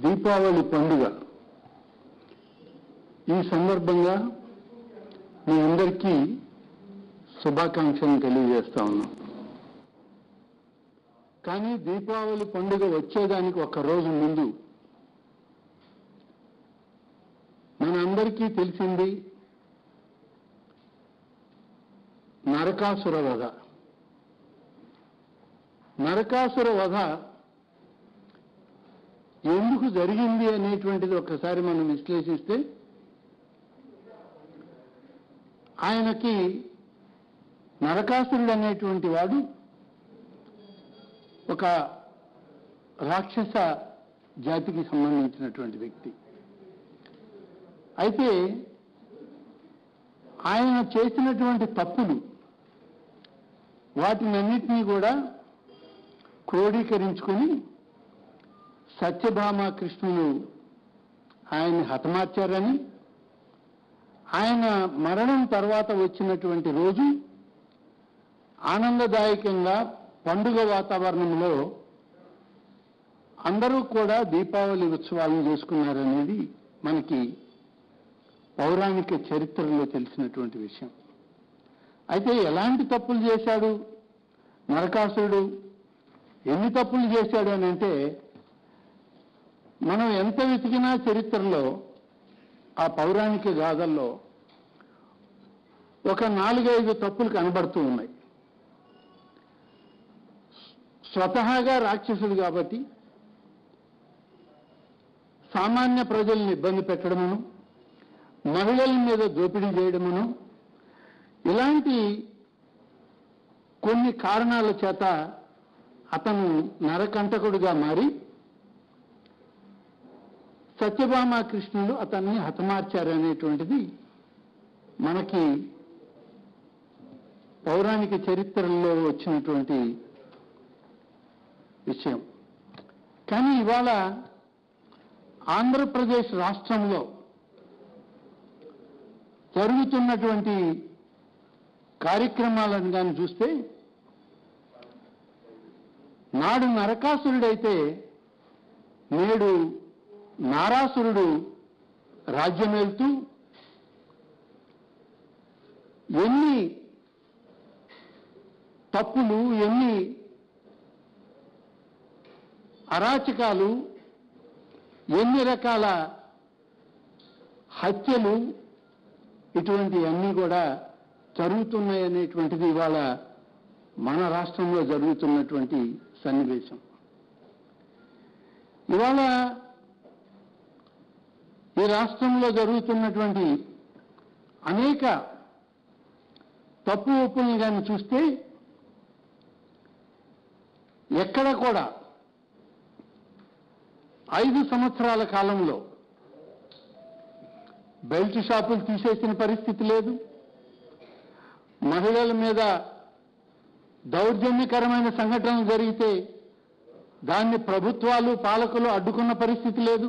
దీపావళి పండుగ ఈ సందర్భంగా మీ అందరికీ శుభాకాంక్షలను తెలియజేస్తా ఉన్నాం కానీ దీపావళి పండుగ వచ్చేదానికి ఒక రోజు ముందు మనందరికీ తెలిసింది నరకాసుర వధ నరకాసుర వధ ఎందుకు జరిగింది అనేటువంటిది ఒక్కసారి మనం విశ్లేషిస్తే ఆయనకి నరకాసురుడు అనేటువంటి వాడు ఒక రాక్షస జాతికి సంబంధించినటువంటి వ్యక్తి అయితే ఆయన చేసినటువంటి తప్పులు వాటినన్నిటినీ కూడా క్రోడీకరించుకొని సత్యభామ కృష్ణులు ఆయన్ని హతమార్చారని ఆయన మరణం తర్వాత వచ్చినటువంటి రోజు ఆనందదాయకంగా పండుగ వాతావరణంలో అందరూ కూడా దీపావళి ఉత్సవాలను చేసుకున్నారనేది మనకి పౌరాణిక చరిత్రలో తెలిసినటువంటి విషయం అయితే ఎలాంటి తప్పులు చేశాడు నరకాసురుడు ఎన్ని తప్పులు చేశాడు అని అంటే మనం ఎంత వెతికినా చరిత్రలో ఆ పౌరాణిక గాథల్లో ఒక నాలుగైదు తప్పులు కనబడుతూ ఉన్నాయి స్వతహాగా రాక్షసుడు కాబట్టి సామాన్య ప్రజల్ని ఇబ్బంది పెట్టడమును మహిళల మీద దోపిడీ చేయడమును ఇలాంటి కొన్ని కారణాల చేత అతను నరకంటకుడుగా మారి సత్యభామ కృష్ణుడు అతన్ని హతమార్చారనేటువంటిది మనకి పౌరాణిక చరిత్రలో వచ్చినటువంటి విషయం కానీ ఇవాళ ఆంధ్రప్రదేశ్ రాష్ట్రంలో జరుగుతున్నటువంటి కార్యక్రమాలను కానీ చూస్తే నాడు నరకాసురుడైతే నేడు నారాసురుడు రాజ్యమేలుతూ ఎన్ని తప్పులు ఎన్ని అరాచకాలు ఎన్ని రకాల హత్యలు ఇటువంటి అన్నీ కూడా జరుగుతున్నాయి అనేటువంటిది ఇవాళ మన రాష్ట్రంలో జరుగుతున్నటువంటి సన్నివేశం ఇవాళ ఈ రాష్ట్రంలో జరుగుతున్నటువంటి అనేక తప్పు ఒప్పులను కానీ చూస్తే ఎక్కడ కూడా ఐదు సంవత్సరాల కాలంలో బెల్ట్ షాపులు తీసేసిన పరిస్థితి లేదు మహిళల మీద దౌర్జన్యకరమైన సంఘటనలు జరిగితే దాన్ని ప్రభుత్వాలు పాలకులు అడ్డుకున్న పరిస్థితి లేదు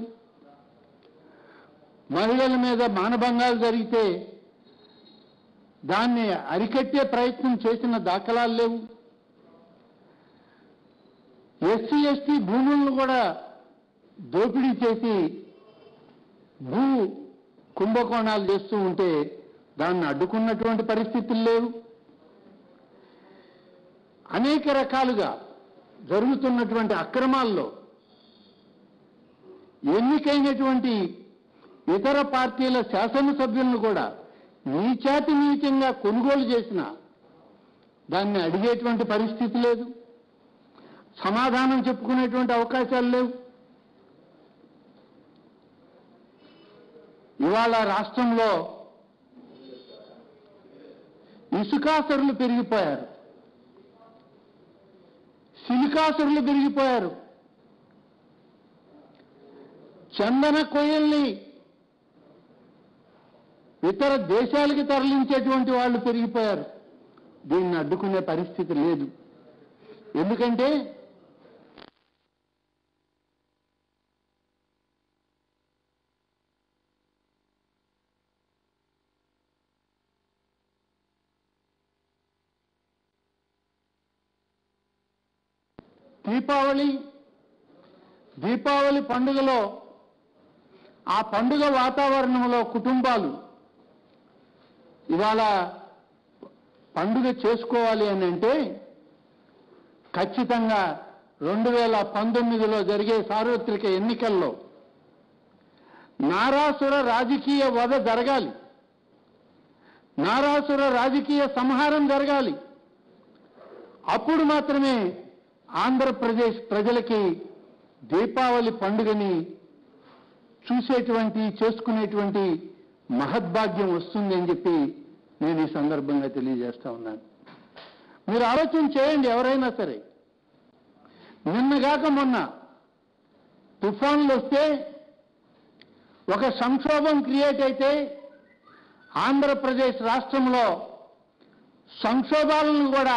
మహిళల మీద మానభంగాలు జరిగితే దాన్ని అరికట్టే ప్రయత్నం చేసిన దాఖలాలు లేవు ఎస్సీ ఎస్టీ భూములను కూడా దోపిడీ చేసి భూ కుంభకోణాలు చేస్తూ ఉంటే దాన్ని అడ్డుకున్నటువంటి పరిస్థితులు లేవు అనేక రకాలుగా జరుగుతున్నటువంటి అక్రమాల్లో ఎన్నికైనటువంటి ఇతర పార్టీల శాసనసభ్యులను కూడా నీచాతి నీచంగా కొనుగోలు చేసిన దాన్ని అడిగేటువంటి పరిస్థితి లేదు సమాధానం చెప్పుకునేటువంటి అవకాశాలు లేవు ఇవాళ రాష్ట్రంలో ఇసుకాసరులు పెరిగిపోయారు సిలికాసురులు పెరిగిపోయారు చందన కొయ్యల్ని ఇతర దేశాలకి తరలించేటువంటి వాళ్ళు పెరిగిపోయారు దీన్ని అడ్డుకునే పరిస్థితి లేదు ఎందుకంటే దీపావళి దీపావళి పండుగలో ఆ పండుగ వాతావరణంలో కుటుంబాలు ఇవాళ పండుగ చేసుకోవాలి అని అంటే ఖచ్చితంగా రెండు వేల పంతొమ్మిదిలో జరిగే సార్వత్రిక ఎన్నికల్లో నారాసుర రాజకీయ వధ జరగాలి నారాసుర రాజకీయ సంహారం జరగాలి అప్పుడు మాత్రమే ఆంధ్రప్రదేశ్ ప్రజలకి దీపావళి పండుగని చూసేటువంటి చేసుకునేటువంటి మహద్భాగ్యం వస్తుంది అని చెప్పి నేను ఈ సందర్భంగా తెలియజేస్తా ఉన్నాను మీరు ఆలోచన చేయండి ఎవరైనా సరే నిన్నగాక మొన్న తుఫాన్లు వస్తే ఒక సంక్షోభం క్రియేట్ అయితే ఆంధ్రప్రదేశ్ రాష్ట్రంలో సంక్షోభాలను కూడా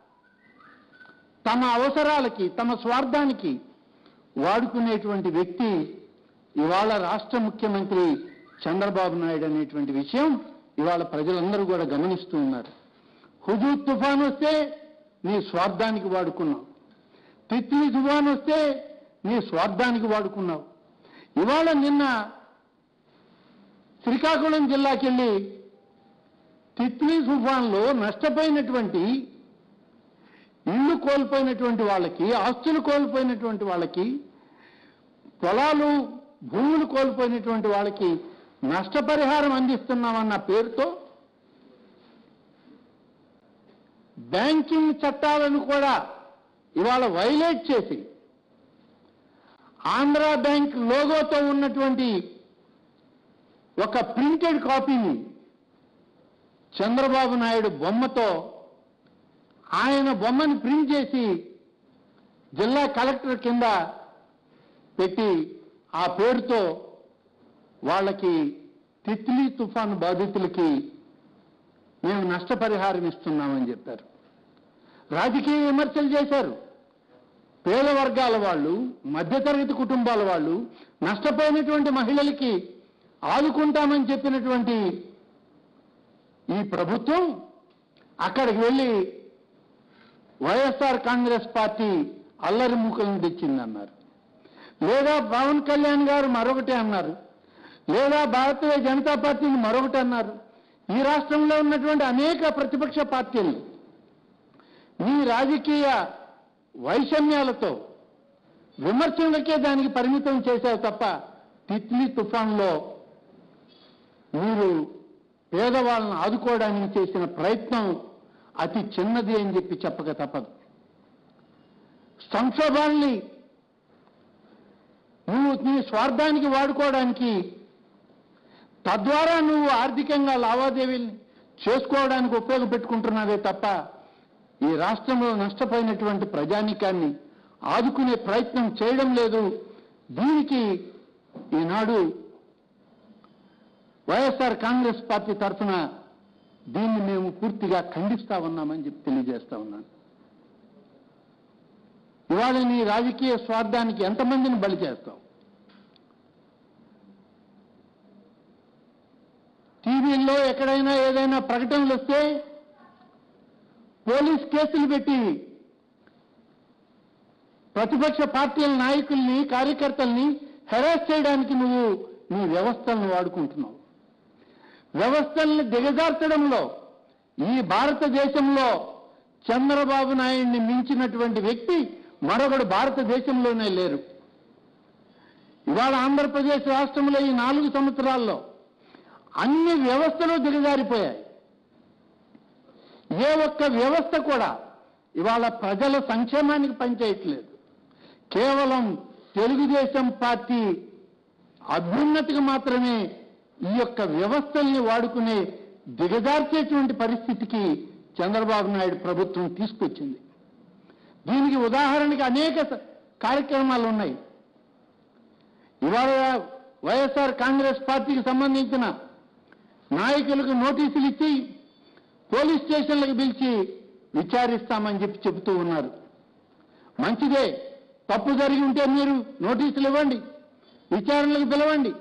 తమ అవసరాలకి తమ స్వార్థానికి వాడుకునేటువంటి వ్యక్తి ఇవాళ రాష్ట్ర ముఖ్యమంత్రి చంద్రబాబు నాయుడు అనేటువంటి విషయం ఇవాళ ప్రజలందరూ కూడా గమనిస్తూ ఉన్నారు హుజూర్ తుఫాన్ వస్తే నీ స్వార్థానికి వాడుకున్నావు తిత్లీ తుఫాన్ వస్తే నీ స్వార్థానికి వాడుకున్నావు ఇవాళ నిన్న శ్రీకాకుళం జిల్లాకి వెళ్ళి తిత్లీ తుఫాన్లో నష్టపోయినటువంటి ఇల్లు కోల్పోయినటువంటి వాళ్ళకి ఆస్తులు కోల్పోయినటువంటి వాళ్ళకి పొలాలు భూములు కోల్పోయినటువంటి వాళ్ళకి నష్టపరిహారం అందిస్తున్నామన్న పేరుతో బ్యాంకింగ్ చట్టాలను కూడా ఇవాళ వైలేట్ చేసి ఆంధ్ర బ్యాంక్ లోగోతో ఉన్నటువంటి ఒక ప్రింటెడ్ కాపీని చంద్రబాబు నాయుడు బొమ్మతో ఆయన బొమ్మని ప్రింట్ చేసి జిల్లా కలెక్టర్ కింద పెట్టి ఆ పేరుతో వాళ్ళకి తిత్లీ తుఫాను బాధితులకి మేము నష్టపరిహారం ఇస్తున్నామని చెప్పారు రాజకీయ విమర్శలు చేశారు పేద వర్గాల వాళ్ళు మధ్యతరగతి కుటుంబాల వాళ్ళు నష్టపోయినటువంటి మహిళలకి ఆదుకుంటామని చెప్పినటువంటి ఈ ప్రభుత్వం అక్కడికి వెళ్ళి వైఎస్ఆర్ కాంగ్రెస్ పార్టీ అల్లరి మూకలను తెచ్చిందన్నారు లేదా పవన్ కళ్యాణ్ గారు మరొకటి అన్నారు లేదా భారతీయ జనతా పార్టీని మరొకటి అన్నారు ఈ రాష్ట్రంలో ఉన్నటువంటి అనేక ప్రతిపక్ష పార్టీలు మీ రాజకీయ వైషమ్యాలతో విమర్శలకే దానికి పరిమితం చేశావు తప్ప తిత్లీ తుఫాన్లో మీరు పేదవాళ్ళని ఆదుకోవడానికి చేసిన ప్రయత్నం అతి చిన్నది అని చెప్పి చెప్పక తప్పదు సంక్షోభాల్ని నువ్వు నీ స్వార్థానికి వాడుకోవడానికి తద్వారా నువ్వు ఆర్థికంగా లావాదేవీల్ని చేసుకోవడానికి ఉపయోగపెట్టుకుంటున్నావే తప్ప ఈ రాష్ట్రంలో నష్టపోయినటువంటి ప్రజానీకాన్ని ఆదుకునే ప్రయత్నం చేయడం లేదు దీనికి ఈనాడు వైఎస్ఆర్ కాంగ్రెస్ పార్టీ తరఫున దీన్ని మేము పూర్తిగా ఖండిస్తా ఉన్నామని చెప్పి తెలియజేస్తా ఉన్నాను ఇవాళ నీ రాజకీయ స్వార్థానికి ఎంతమందిని బలి చేస్తావు టీవీల్లో ఎక్కడైనా ఏదైనా ప్రకటనలు వస్తే పోలీస్ కేసులు పెట్టి ప్రతిపక్ష పార్టీల నాయకుల్ని కార్యకర్తల్ని హెరాస్ చేయడానికి నువ్వు నీ వ్యవస్థలను వాడుకుంటున్నావు వ్యవస్థల్ని దిగజార్చడంలో ఈ భారతదేశంలో చంద్రబాబు నాయుడిని మించినటువంటి వ్యక్తి మరొకడు భారతదేశంలోనే లేరు ఇవాళ ఆంధ్రప్రదేశ్ రాష్ట్రంలో ఈ నాలుగు సంవత్సరాల్లో అన్ని వ్యవస్థలు దిగజారిపోయాయి ఏ ఒక్క వ్యవస్థ కూడా ఇవాళ ప్రజల సంక్షేమానికి పనిచేయట్లేదు కేవలం తెలుగుదేశం పార్టీ అభ్యున్నతికి మాత్రమే ఈ యొక్క వ్యవస్థల్ని వాడుకునే దిగజార్చేటువంటి పరిస్థితికి చంద్రబాబు నాయుడు ప్రభుత్వం తీసుకొచ్చింది దీనికి ఉదాహరణకి అనేక స- కార్యక్రమాలు ఉన్నాయి ఇవాళ వైఎస్ఆర్ కాంగ్రెస్ పార్టీకి సంబంధించిన నాయకులకు నోటీసులు ఇచ్చి పోలీస్ స్టేషన్లకు పిలిచి విచారిస్తామని చెప్పి చెబుతూ ఉన్నారు మంచిదే తప్పు జరిగి ఉంటే మీరు నోటీసులు ఇవ్వండి విచారణలకు పిలవండి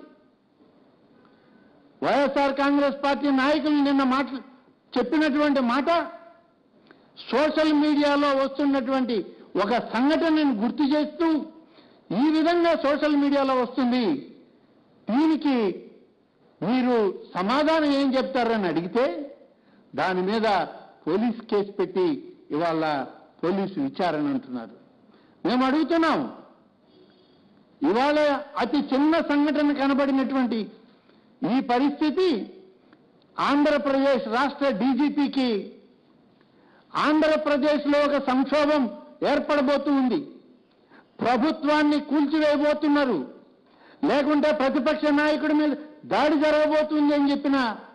వైఎస్ఆర్ కాంగ్రెస్ పార్టీ నాయకులు నిన్న మాట చెప్పినటువంటి మాట సోషల్ మీడియాలో వస్తున్నటువంటి ఒక సంఘటనను గుర్తు చేస్తూ ఈ విధంగా సోషల్ మీడియాలో వస్తుంది దీనికి మీరు సమాధానం ఏం చెప్తారని అడిగితే దాని మీద పోలీస్ కేసు పెట్టి ఇవాళ పోలీసు విచారణ అంటున్నారు మేము అడుగుతున్నాం ఇవాళ అతి చిన్న సంఘటన కనబడినటువంటి ఈ పరిస్థితి ఆంధ్రప్రదేశ్ రాష్ట్ర డీజీపీకి ఆంధ్రప్రదేశ్లో ఒక సంక్షోభం ఏర్పడబోతూ ఉంది ప్రభుత్వాన్ని కూల్చివేయబోతున్నారు లేకుంటే ప్రతిపక్ష నాయకుడి మీద దాడి జరగబోతుంది అని చెప్పిన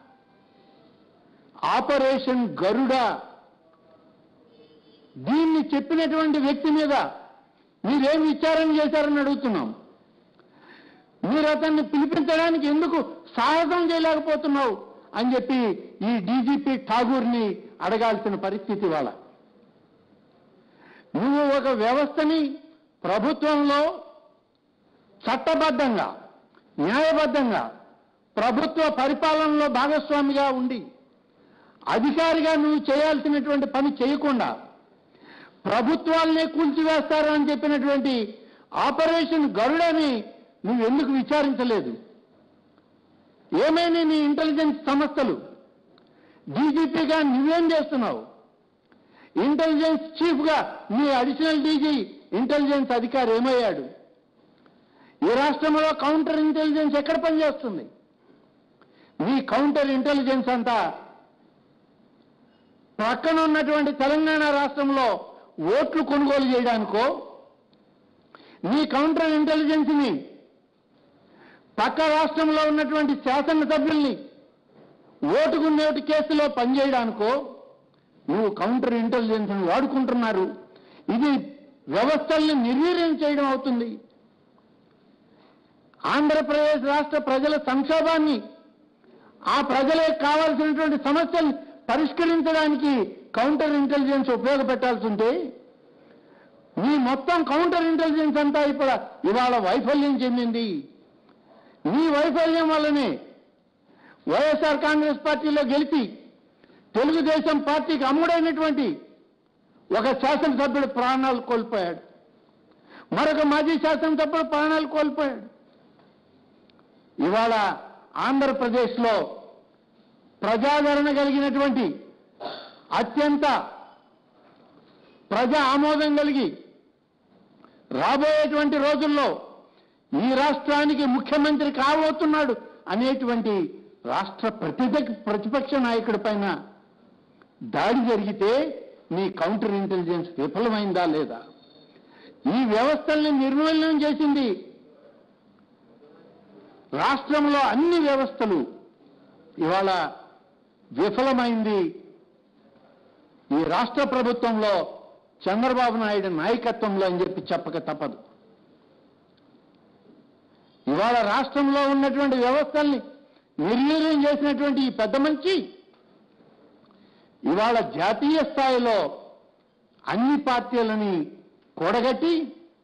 ఆపరేషన్ గరుడ దీన్ని చెప్పినటువంటి వ్యక్తి మీద మీరేం విచారణ చేశారని అడుగుతున్నాం మీరు అతన్ని పిలిపించడానికి ఎందుకు సాహసం చేయలేకపోతున్నావు అని చెప్పి ఈ డీజీపీ ఠాగూర్ని అడగాల్సిన పరిస్థితి వాళ్ళ నువ్వు ఒక వ్యవస్థని ప్రభుత్వంలో చట్టబద్ధంగా న్యాయబద్ధంగా ప్రభుత్వ పరిపాలనలో భాగస్వామిగా ఉండి అధికారిగా నువ్వు చేయాల్సినటువంటి పని చేయకుండా ప్రభుత్వాలనే కూల్చివేస్తారు అని చెప్పినటువంటి ఆపరేషన్ గరుడని నువ్వు ఎందుకు విచారించలేదు ఏమైనా నీ ఇంటెలిజెన్స్ సంస్థలు డీజీపీగా నువ్వేం చేస్తున్నావు ఇంటెలిజెన్స్ చీఫ్గా నీ అడిషనల్ డీజీ ఇంటెలిజెన్స్ అధికారి ఏమయ్యాడు ఈ రాష్ట్రంలో కౌంటర్ ఇంటెలిజెన్స్ ఎక్కడ పనిచేస్తుంది మీ కౌంటర్ ఇంటెలిజెన్స్ అంతా పక్కన ఉన్నటువంటి తెలంగాణ రాష్ట్రంలో ఓట్లు కొనుగోలు చేయడానికో మీ కౌంటర్ ఇంటెలిజెన్స్ని పక్క రాష్ట్రంలో ఉన్నటువంటి శాసనసభ్యుల్ని ఓటుకు నోటు కేసులో పనిచేయడానికో నువ్వు కౌంటర్ ఇంటెలిజెన్స్ వాడుకుంటున్నారు ఇది వ్యవస్థల్ని నిర్వీర్యం చేయడం అవుతుంది ఆంధ్రప్రదేశ్ రాష్ట్ర ప్రజల సంక్షోభాన్ని ఆ ప్రజలకు కావాల్సినటువంటి సమస్యల్ని పరిష్కరించడానికి కౌంటర్ ఇంటెలిజెన్స్ ఉపయోగపెట్టాల్సి ఉంటే మీ మొత్తం కౌంటర్ ఇంటెలిజెన్స్ అంతా ఇప్పుడు ఇవాళ వైఫల్యం చెందింది మీ వైఫల్యం వల్లనే వైఎస్ఆర్ కాంగ్రెస్ పార్టీలో గెలిచి తెలుగుదేశం పార్టీకి అమ్ముడైనటువంటి ఒక శాసనసభ్యుడు ప్రాణాలు కోల్పోయాడు మరొక మాజీ శాసనసభ్యుడు ప్రాణాలు కోల్పోయాడు ఇవాళ ఆంధ్రప్రదేశ్లో ప్రజాదరణ కలిగినటువంటి అత్యంత ప్రజా ఆమోదం కలిగి రాబోయేటువంటి రోజుల్లో ఈ రాష్ట్రానికి ముఖ్యమంత్రి కాబోతున్నాడు అనేటువంటి రాష్ట్ర ప్రతిపక్ష ప్రతిపక్ష నాయకుడి పైన దాడి జరిగితే మీ కౌంటర్ ఇంటెలిజెన్స్ విఫలమైందా లేదా ఈ వ్యవస్థల్ని నిర్మూలనం చేసింది రాష్ట్రంలో అన్ని వ్యవస్థలు ఇవాళ విఫలమైంది ఈ రాష్ట్ర ప్రభుత్వంలో చంద్రబాబు నాయుడు నాయకత్వంలో అని చెప్పి చెప్పక తప్పదు ఇవాళ రాష్ట్రంలో ఉన్నటువంటి వ్యవస్థల్ని నిర్వీర్యం చేసినటువంటి ఈ పెద్ద మంచి ఇవాళ జాతీయ స్థాయిలో అన్ని పార్టీలని కూడగట్టి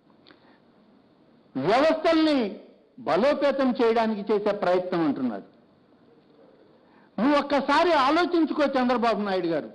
వ్యవస్థల్ని బలోపేతం చేయడానికి చేసే ప్రయత్నం అంటున్నాడు నువ్వు ఒక్కసారి ఆలోచించుకో చంద్రబాబు నాయుడు గారు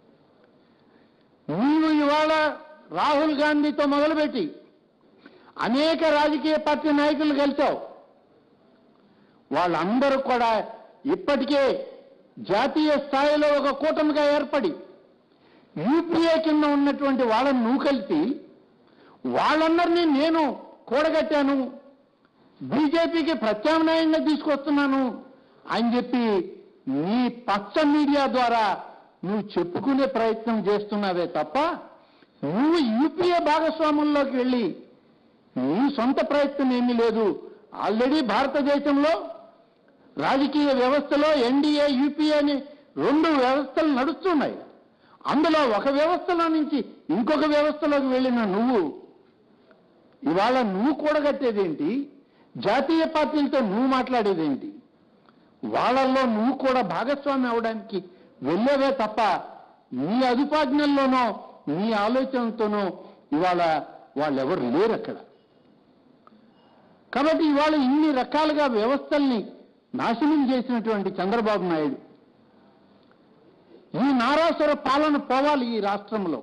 నీవు ఇవాళ రాహుల్ గాంధీతో మొదలుపెట్టి అనేక రాజకీయ పార్టీ నాయకులు కలిసావు వాళ్ళందరూ కూడా ఇప్పటికే జాతీయ స్థాయిలో ఒక కూటమిగా ఏర్పడి యూపీఏ కింద ఉన్నటువంటి వాళ్ళని నువ్వు కలిసి వాళ్ళందరినీ నేను కూడగట్టాను బీజేపీకి ప్రత్యామ్నాయంగా తీసుకొస్తున్నాను అని చెప్పి నీ పచ్చ మీడియా ద్వారా నువ్వు చెప్పుకునే ప్రయత్నం చేస్తున్నావే తప్ప నువ్వు యూపీఏ భాగస్వాముల్లోకి వెళ్ళి నీ సొంత ప్రయత్నం ఏమీ లేదు ఆల్రెడీ భారతదేశంలో రాజకీయ వ్యవస్థలో ఎన్డీఏ యూపీఏ అని రెండు వ్యవస్థలు నడుస్తున్నాయి అందులో ఒక వ్యవస్థలో నుంచి ఇంకొక వ్యవస్థలోకి వెళ్ళిన నువ్వు ఇవాళ నువ్వు కూడగట్టేదేంటి జాతీయ పార్టీలతో నువ్వు మాట్లాడేదేంటి వాళ్ళల్లో నువ్వు కూడా భాగస్వామి అవడానికి వెళ్ళేవే తప్ప నీ అదుపాజ్ఞల్లోనో నీ ఆలోచనతోనో ఇవాళ వాళ్ళెవరు లేరు అక్కడ కాబట్టి ఇవాళ ఇన్ని రకాలుగా వ్యవస్థల్ని నాశనం చేసినటువంటి చంద్రబాబు నాయుడు ఈ నారాసుర పాలన పోవాలి ఈ రాష్ట్రంలో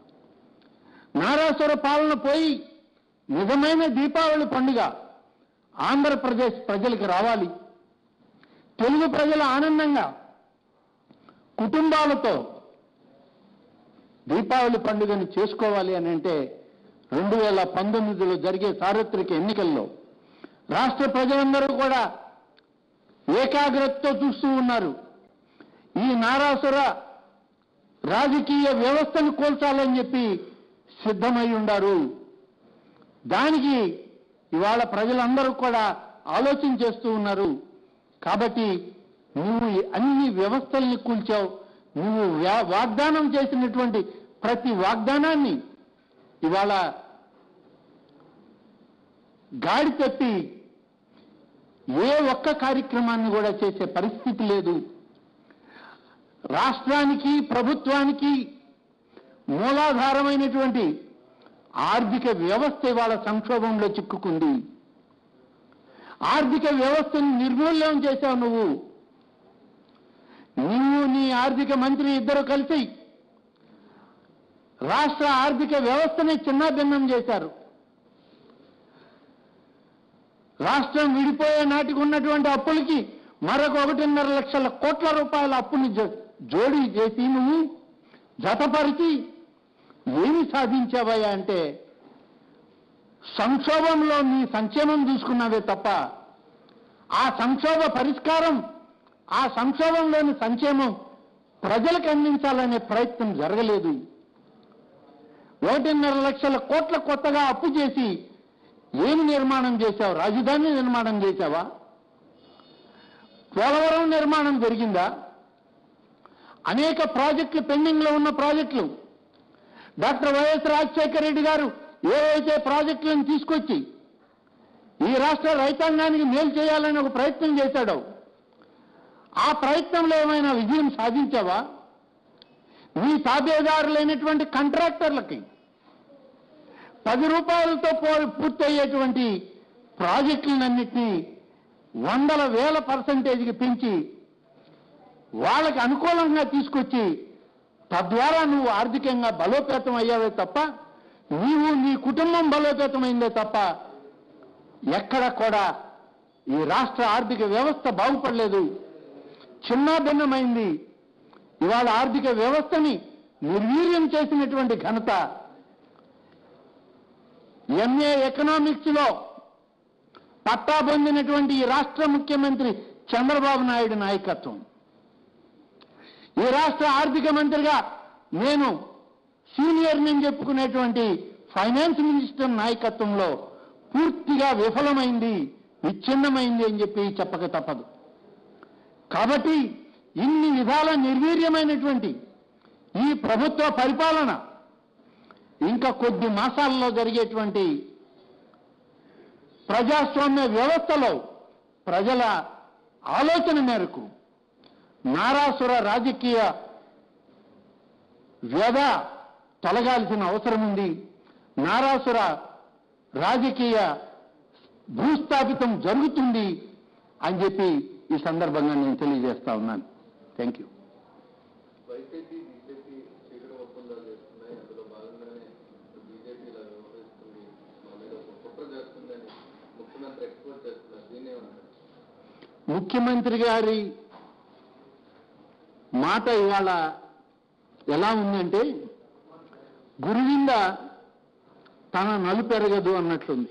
నారాసుర పాలన పోయి నిజమైన దీపావళి పండుగ ఆంధ్రప్రదేశ్ ప్రజలకు రావాలి తెలుగు ప్రజలు ఆనందంగా కుటుంబాలతో దీపావళి పండుగను చేసుకోవాలి అని అంటే రెండు వేల పంతొమ్మిదిలో జరిగే సార్వత్రిక ఎన్నికల్లో రాష్ట్ర ప్రజలందరూ కూడా ఏకాగ్రతతో చూస్తూ ఉన్నారు ఈ నారాసుర రాజకీయ వ్యవస్థను కోల్చాలని చెప్పి సిద్ధమై ఉండారు దానికి ఇవాళ ప్రజలందరూ కూడా ఆలోచన చేస్తూ ఉన్నారు కాబట్టి నువ్వు ఈ అన్ని వ్యవస్థల్ని కూల్చావు నువ్వు వ్యా- వాగ్దానం చేసినటువంటి ప్రతి వాగ్దానాన్ని ఇవాళ గాడి తప్పి ఏ ఒక్క కార్యక్రమాన్ని కూడా చేసే పరిస్థితి లేదు రాష్ట్రానికి ప్రభుత్వానికి మూలాధారమైనటువంటి ఆర్థిక వ్యవస్థ ఇవాళ సంక్షోభంలో చిక్కుకుంది ఆర్థిక వ్యవస్థను నిర్మూల్యం చేశావు నువ్వు నువ్వు నీ ఆర్థిక మంత్రి ఇద్దరు కలిసి రాష్ట్ర ఆర్థిక వ్యవస్థని చిన్నాభిన్నం చేశారు రాష్ట్రం విడిపోయే నాటికి ఉన్నటువంటి అప్పులకి మరొక ఒకటిన్నర లక్షల కోట్ల రూపాయల అప్పుని జో- జోడీ చేసి నువ్వు జతపరిచి ఏమి సాధించావయ్యా అంటే సంక్షోభంలో నీ సంక్షేమం చూసుకున్నావే తప్ప ఆ సంక్షోభ పరిష్కారం ఆ సంక్షోభంలోని సంక్షేమం ప్రజలకు అందించాలనే ప్రయత్నం జరగలేదు ఒకటిన్నర లక్షల కోట్ల కొత్తగా అప్పు చేసి ఏమి నిర్మాణం చేశావు రాజధాని నిర్మాణం చేశావా పోలవరం నిర్మాణం జరిగిందా అనేక ప్రాజెక్టులు పెండింగ్లో ఉన్న ప్రాజెక్టులు డాక్టర్ వైఎస్ రాజశేఖర రెడ్డి గారు ఏవైతే ప్రాజెక్టులను తీసుకొచ్చి ఈ రాష్ట్ర రైతాంగానికి మేలు చేయాలని ఒక ప్రయత్నం చేశాడో ఆ ప్రయత్నంలో ఏమైనా విజయం సాధించావా మీ తాబేదారులైనటువంటి కాంట్రాక్టర్లకి పది రూపాయలతో పో- పూర్తయ్యేటువంటి ప్రాజెక్టులన్నింటినీ వందల వేల పర్సంటేజ్కి పెంచి వాళ్ళకి అనుకూలంగా తీసుకొచ్చి తద్వారా నువ్వు ఆర్థికంగా బలోపేతం అయ్యావే తప్ప నీవు నీ కుటుంబం బలోపేతమైందే తప్ప ఎక్కడ కూడా ఈ రాష్ట్ర ఆర్థిక వ్యవస్థ బాగుపడలేదు చిన్నాభిన్నమైంది ఇవాళ ఆర్థిక వ్యవస్థని నిర్వీర్యం చేసినటువంటి ఘనత ఎంఏ ఎకనామిక్స్ లో పట్టా పొందినటువంటి ఈ రాష్ట్ర ముఖ్యమంత్రి చంద్రబాబు నాయుడు నాయకత్వం ఈ రాష్ట్ర ఆర్థిక మంత్రిగా నేను సీనియర్ నేను చెప్పుకునేటువంటి ఫైనాన్స్ మినిస్టర్ నాయకత్వంలో పూర్తిగా విఫలమైంది విచ్ఛిన్నమైంది అని చెప్పి చెప్పక తప్పదు కాబట్టి ఇన్ని విధాల నిర్వీర్యమైనటువంటి ఈ ప్రభుత్వ పరిపాలన ఇంకా కొద్ది మాసాల్లో జరిగేటువంటి ప్రజాస్వామ్య వ్యవస్థలో ప్రజల ఆలోచన మేరకు నారాసుర రాజకీయ వ్యధ తొలగాల్సిన అవసరం ఉంది నారాసుర రాజకీయ భూస్థాపితం జరుగుతుంది అని చెప్పి ఈ సందర్భంగా నేను తెలియజేస్తా ఉన్నాను థ్యాంక్ యూ వైసీపీ బీజేపీ చీకటి ఒప్పందాలు చేస్తున్నాయి అందులో భాగంగానే బీజేపీ ఇలా వ్యవహరిస్తుంది మా మీద ఒక కుట్ర చేస్తుందని ముఖ్యమంత్రి ఎక్స్పోర్ట్ చేస్తున్నారు దీన్ని ఏమంటారు ముఖ్యమంత్రి గారి మాట ఇవాళ ఎలా ఉందంటే గురువింద తన నలుపెరగదు అన్నట్లుంది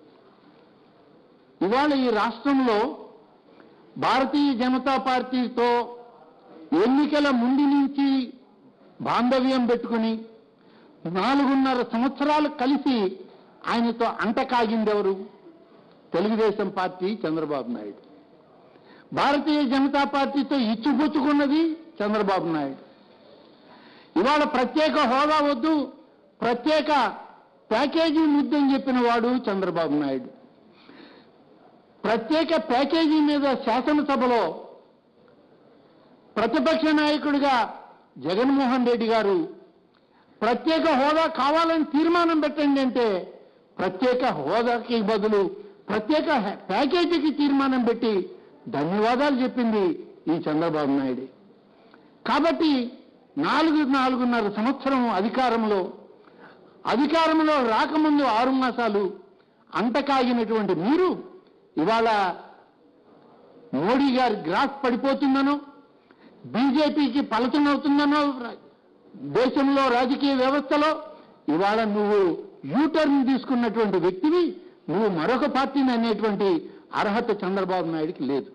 ఇవాళ ఈ రాష్ట్రంలో భారతీయ జనతా పార్టీతో ఎన్నికల ముందు నుంచి బాంధవ్యం పెట్టుకుని నాలుగున్నర సంవత్సరాలు కలిసి ఆయనతో అంట కాగిందెవరు తెలుగుదేశం పార్టీ చంద్రబాబు నాయుడు భారతీయ జనతా పార్టీతో ఇచ్చిపుచ్చుకున్నది చంద్రబాబు నాయుడు ఇవాళ ప్రత్యేక హోదా వద్దు ప్రత్యేక ప్యాకేజీ ముద్దని చెప్పిన వాడు చంద్రబాబు నాయుడు ప్రత్యేక ప్యాకేజీ మీద శాసనసభలో ప్రతిపక్ష నాయకుడిగా జగన్మోహన్ రెడ్డి గారు ప్రత్యేక హోదా కావాలని తీర్మానం పెట్టండి అంటే ప్రత్యేక హోదాకి బదులు ప్రత్యేక హె- ప్యాకేజీకి తీర్మానం పెట్టి ధన్యవాదాలు చెప్పింది ఈ చంద్రబాబు నాయుడే కాబట్టి నాలుగు నాలుగున్నర సంవత్సరం అధికారంలో అధికారంలో రాకముందు ఆరు మాసాలు అంటకాగినటువంటి మీరు ఇవాళ మోడీ గారి గ్రాఫ్ పడిపోతుందనో బీజేపీకి పలచనవుతుందనో రా- దేశంలో రాజకీయ వ్యవస్థలో ఇవాళ నువ్వు యూటర్న్ తీసుకున్నటువంటి వ్యక్తివి నువ్వు మరొక పార్టీని అనేటువంటి అర్హత చంద్రబాబు నాయుడికి లేదు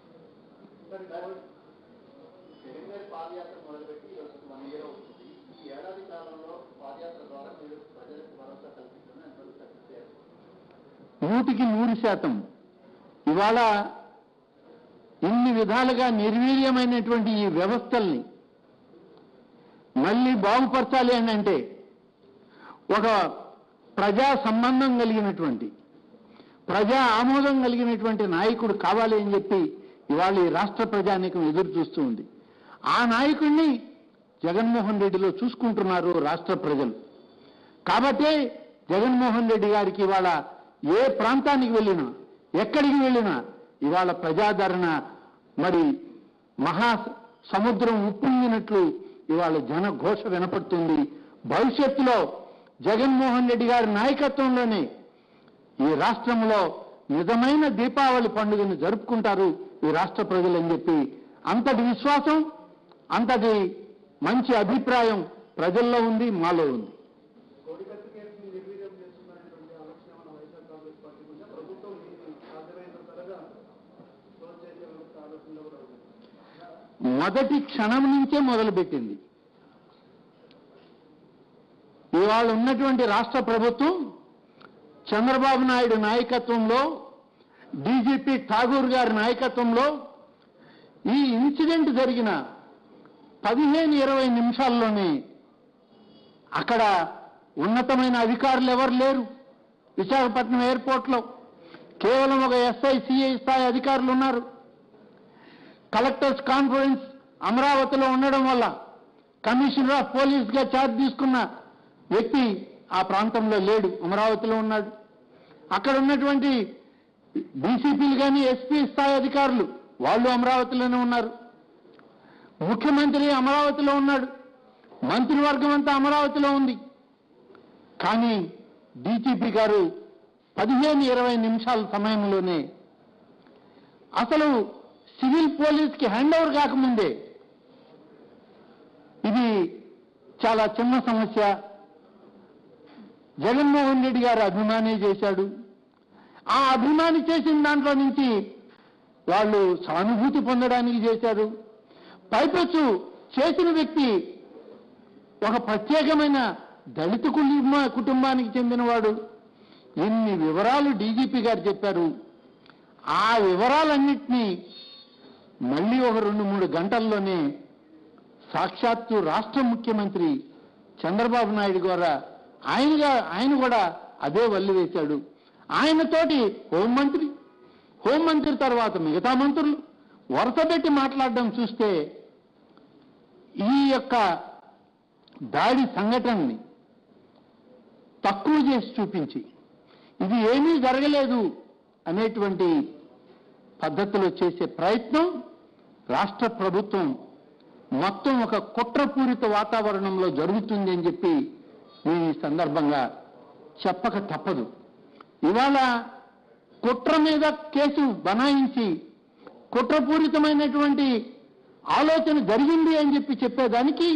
జగన్ గారి పాదయాత్ర మొదలుపెట్టి ఈరోజు వన్ ఇయర్ అవుతుంది ఈ ఏడాది కాలంలో పాదయాత్ర ద్వారా మీరు ప్రజలకు భరోసా కల్పించడం ఎంతవరకు సక్సెస్ అయ్యారు నూటికి నూరు శాతం ఇవాళ ఇన్ని విధాలుగా నిర్వీర్యమైనటువంటి ఈ వ్యవస్థల్ని మళ్ళీ బాగుపరచాలి అని అంటే ఒక ప్రజా సంబంధం కలిగినటువంటి ప్రజా ఆమోదం కలిగినటువంటి నాయకుడు కావాలి అని చెప్పి ఇవాళ ఈ రాష్ట్ర ప్రజానీకం ఎదురు చూస్తూ ఉంది ఆ నాయకుడిని జగన్మోహన్ రెడ్డిలో చూసుకుంటున్నారు రాష్ట్ర ప్రజలు కాబట్టే జగన్మోహన్ రెడ్డి గారికి ఇవాళ ఏ ప్రాంతానికి వెళ్ళినా ఎక్కడికి వెళ్ళినా ఇవాళ ప్రజాదరణ మరి మహా సముద్రం ఉప్పొంగినట్లు ఇవాళ జన ఘోష వినపడుతుంది భవిష్యత్తులో జగన్మోహన్ రెడ్డి గారి నాయకత్వంలోనే ఈ రాష్ట్రంలో నిజమైన దీపావళి పండుగను జరుపుకుంటారు ఈ రాష్ట్ర ప్రజలు అని చెప్పి అంతటి విశ్వాసం అంతటి మంచి అభిప్రాయం ప్రజల్లో ఉంది మాలో ఉంది కోడికత్తి కేసుని నిర్వీర్యం చేస్తున్నటువంటి ఆలోచన మన వైఎస్ఆర్ కాంగ్రెస్ పార్టీ మీద ప్రభుత్వం దీన్ని సాధ్యమైనంత త్వరగా క్లోజ్ చేసే ఆలోచనలో కూడా ఉంది మొదటి క్షణం నుంచే మొదలుపెట్టింది ఇవాళ ఉన్నటువంటి రాష్ట్ర ప్రభుత్వం చంద్రబాబు నాయుడు నాయకత్వంలో డీజీపీ ఠాగూర్ గారి నాయకత్వంలో ఈ ఇన్సిడెంట్ జరిగిన పదిహేను ఇరవై నిమిషాల్లోనే అక్కడ ఉన్నతమైన అధికారులు ఎవరు లేరు విశాఖపట్నం ఎయిర్పోర్ట్లో కేవలం ఒక ఎస్ఐ సిఐ స్థాయి అధికారులు ఉన్నారు కలెక్టర్స్ కాన్ఫరెన్స్ అమరావతిలో ఉండడం వల్ల కమిషనర్ ఆఫ్ పోలీస్గా ఛార్జ్ తీసుకున్న వ్యక్తి ఆ ప్రాంతంలో లేడు అమరావతిలో ఉన్నాడు అక్కడ ఉన్నటువంటి డీసీపీలు కానీ ఎస్పీ స్థాయి అధికారులు వాళ్ళు అమరావతిలోనే ఉన్నారు ముఖ్యమంత్రి అమరావతిలో ఉన్నాడు మంత్రివర్గం అంతా అమరావతిలో ఉంది కానీ డీజీపీ గారు పదిహేను ఇరవై నిమిషాల సమయంలోనే అసలు సివిల్ పోలీస్కి హ్యాండ్ ఓవర్ కాకముందే ఇది చాలా చిన్న సమస్య జగన్మోహన్ రెడ్డి గారు అభిమాని చేశాడు ఆ అభిమాని చేసిన దాంట్లో నుంచి వాళ్ళు సానుభూతి పొందడానికి చేశారు పైపెచ్చు చేసిన వ్యక్తి ఒక ప్రత్యేకమైన దళిత కుటుంబ కుటుంబానికి చెందినవాడు ఇన్ని వివరాలు డీజీపీ గారు చెప్పారు ఆ వివరాలన్నింటినీ మళ్ళీ ఒక రెండు మూడు గంటల్లోనే సాక్షాత్తు రాష్ట్ర ముఖ్యమంత్రి చంద్రబాబు నాయుడు ద్వారా ఆయనగా ఆయన కూడా అదే వల్లి వేశాడు ఆయనతోటి హోంమంత్రి హోంమంత్రి తర్వాత మిగతా మంత్రులు వరుస పెట్టి మాట్లాడడం చూస్తే ఈ యొక్క దాడి సంఘటనని తక్కువ చేసి చూపించి ఇది ఏమీ జరగలేదు అనేటువంటి పద్ధతిలో చేసే ప్రయత్నం రాష్ట్ర ప్రభుత్వం మొత్తం ఒక కుట్రపూరిత వాతావరణంలో జరుగుతుంది అని చెప్పి నేను ఈ సందర్భంగా చెప్పక తప్పదు ఇవాళ కుట్ర మీద కేసు బనాయించి కుట్రపూరితమైనటువంటి ఆలోచన జరిగింది అని చెప్పి చెప్పేదానికి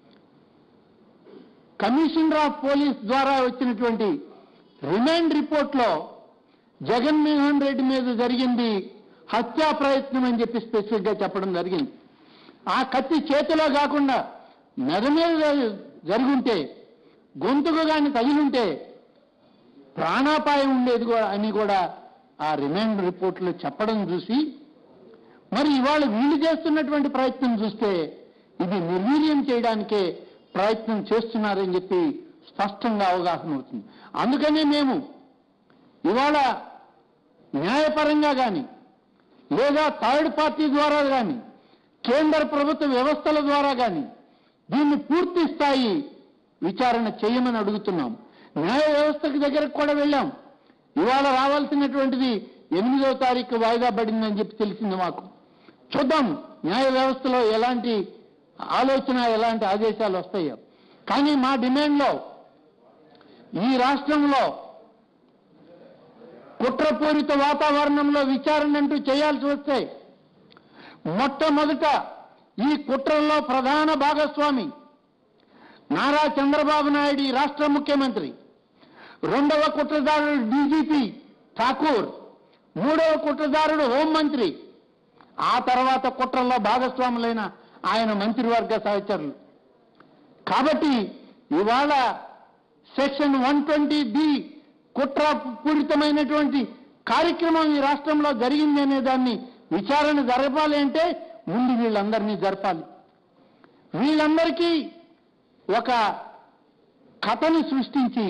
కమిషనర్ ఆఫ్ పోలీస్ ద్వారా వచ్చినటువంటి రిమాండ్ రిపోర్ట్లో జగన్మోహన్ రెడ్డి మీద జరిగింది హత్యా ప్రయత్నం అని చెప్పి స్పెసిఫిక్గా చెప్పడం జరిగింది ఆ కత్తి చేతిలో కాకుండా మెడ మీద జరుగుంటే గొంతుకు కానీ తగిలుంటే ప్రాణాపాయం ఉండేది కూడా అని కూడా ఆ రిమాండ్ రిపోర్ట్లో చెప్పడం చూసి మరి ఇవాళ వీళ్ళు చేస్తున్నటువంటి ప్రయత్నం చూస్తే ఇది నిర్వీర్యం చేయడానికే ప్రయత్నం చేస్తున్నారని చెప్పి స్పష్టంగా అవగాహన అవుతుంది అందుకనే మేము ఇవాళ న్యాయపరంగా కానీ లేదా థర్డ్ పార్టీ ద్వారా కానీ కేంద్ర ప్రభుత్వ వ్యవస్థల ద్వారా కానీ దీన్ని పూర్తి స్థాయి విచారణ చేయమని అడుగుతున్నాం న్యాయ వ్యవస్థకి దగ్గరకు కూడా వెళ్ళాం ఇవాళ రావాల్సినటువంటిది ఎనిమిదవ తారీఖు వాయిదా పడిందని చెప్పి తెలిసింది మాకు చూద్దాం న్యాయ వ్యవస్థలో ఎలాంటి ఆలోచన ఎలాంటి ఆదేశాలు వస్తాయో కానీ మా డిమాండ్లో ఈ రాష్ట్రంలో కుట్రపూరిత వాతావరణంలో విచారణ అంటూ చేయాల్సి వస్తే మొట్టమొదట ఈ కుట్రల్లో ప్రధాన భాగస్వామి నారా చంద్రబాబు నాయుడు ఈ రాష్ట్ర ముఖ్యమంత్రి రెండవ కుట్రదారుడు డీజీపీ ఠాకూర్ మూడవ కుట్రదారుడు హోంమంత్రి ఆ తర్వాత కుట్రల్లో భాగస్వాములైన ఆయన మంత్రివర్గ సహచరులు కాబట్టి ఇవాళ సెక్షన్ వన్ ట్వంటీ బి కుట్రపూరితమైనటువంటి కార్యక్రమం ఈ రాష్ట్రంలో జరిగింది అనే దాన్ని విచారణ జరపాలి అంటే ముందు వీళ్ళందరినీ జరపాలి వీళ్ళందరికీ ఒక కథని సృష్టించి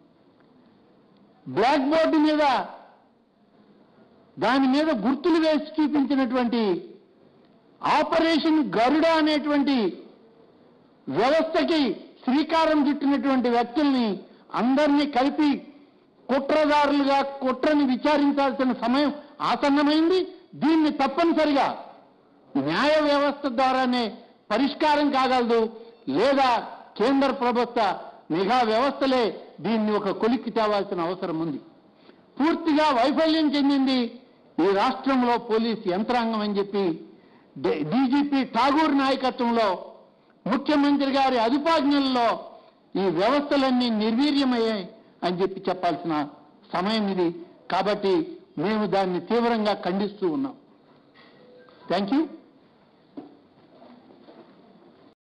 బ్లాక్ బోర్డు మీద దాని మీద గుర్తులు వేసి చూపించినటువంటి ఆపరేషన్ గరుడ అనేటువంటి వ్యవస్థకి శ్రీకారం చుట్టినటువంటి వ్యక్తుల్ని అందరినీ కలిపి కుట్రదారులుగా కుట్రని విచారించాల్సిన సమయం ఆసన్నమైంది దీన్ని తప్పనిసరిగా న్యాయ వ్యవస్థ ద్వారానే పరిష్కారం కాగలదు లేదా కేంద్ర ప్రభుత్వ నిఘా వ్యవస్థలే దీన్ని ఒక కొలిక్కి తేవాల్సిన అవసరం ఉంది పూర్తిగా వైఫల్యం చెందింది ఈ రాష్ట్రంలో పోలీస్ యంత్రాంగం అని చెప్పి డి- డీజీపీ ఠాగూర్ నాయకత్వంలో ముఖ్యమంత్రి గారి అదుపాజ్ఞల్లో ఈ వ్యవస్థలన్నీ నిర్వీర్యమయ్యాయి అని చెప్పి చెప్పాల్సిన సమయం ఇది కాబట్టి మేము దాన్ని తీవ్రంగా ఖండిస్తూ ఉన్నాం థ్యాంక్ యూ